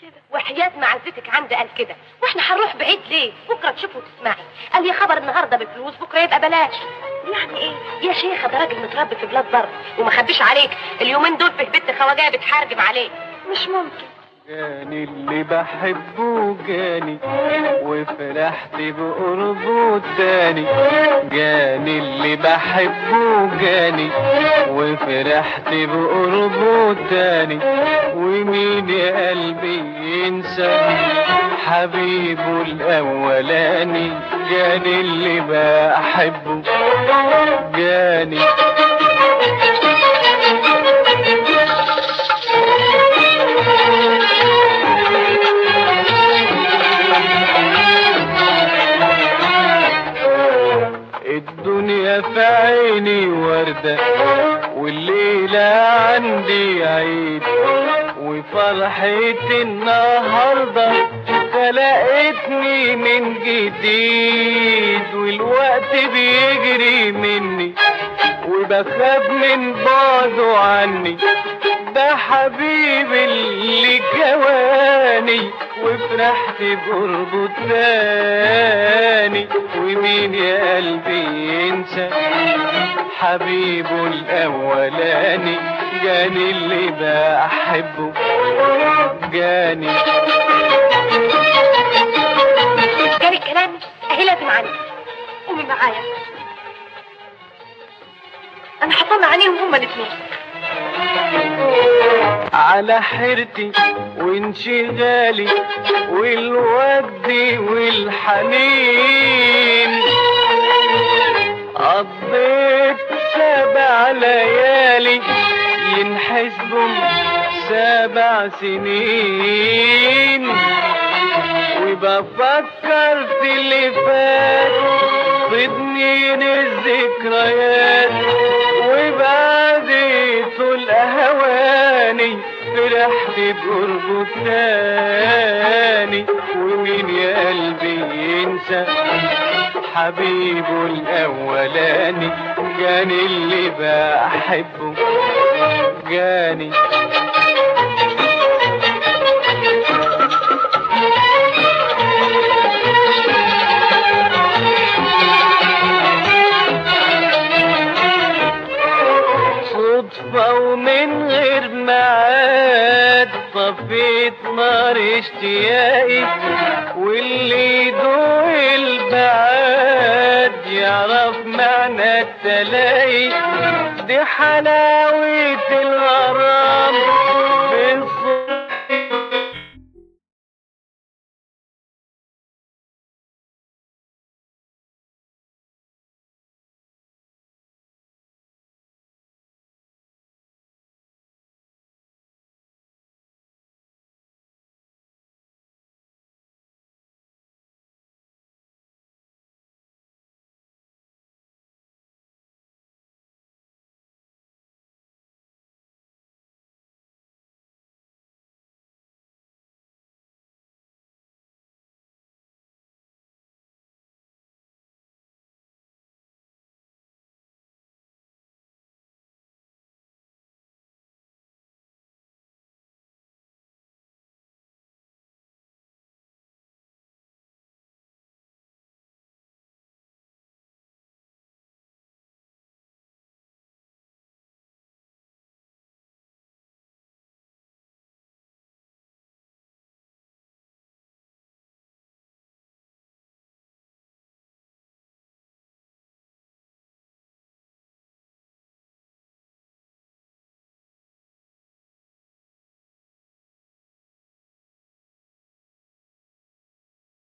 كده وحياة معزتك عندي قال كده واحنا هنروح بعيد ليه بكره تشوفي وتسمعي قال يا خبر النهارده بفلوس بكره يبقى بلاش يعني ايه يا شيخه ده راجل متربي في بلاد بره وما خبيش عليك اليومين دول في بنت خواجه بتحارجم عليه مش ممكن جاني اللي بحبه جاني وفرحت بقربه تاني جاني اللي بحبه جاني وفرحت بقربه تاني ومين يا قلبي ينسى حبيبه الاولاني جاني اللي بحبه جاني الدنيا في عيني وردة والليلة عندي عيد وفرحتي النهاردة خلقتني من جديد والوقت بيجري مني وبخاف من بعده عني ده حبيبي اللي جواني وفرحت بقربه تاني ومين يا قلبي ينسى حبيبه الاولاني جاني اللي بحبه جاني جالك كلام اهي لازم عني قومي معايا انا هطلع عينيهم هما الاثنين على حيرتي وانشغالي والود والحنين قضيت سبع ليالي ينحسبوا سبع سنين وبفكر في اللي فات ضدنين الذكريات وبعد طول هواني فرحت بقربه تاني ومين يا قلبي ينسى حبيبه الاولاني جاني اللي بحبه جاني صدفة ومن غير معاد طفيت نار اشتياقي واللي يدوق البعاد يعرف معنى التلاقي دي حلاوة الغرام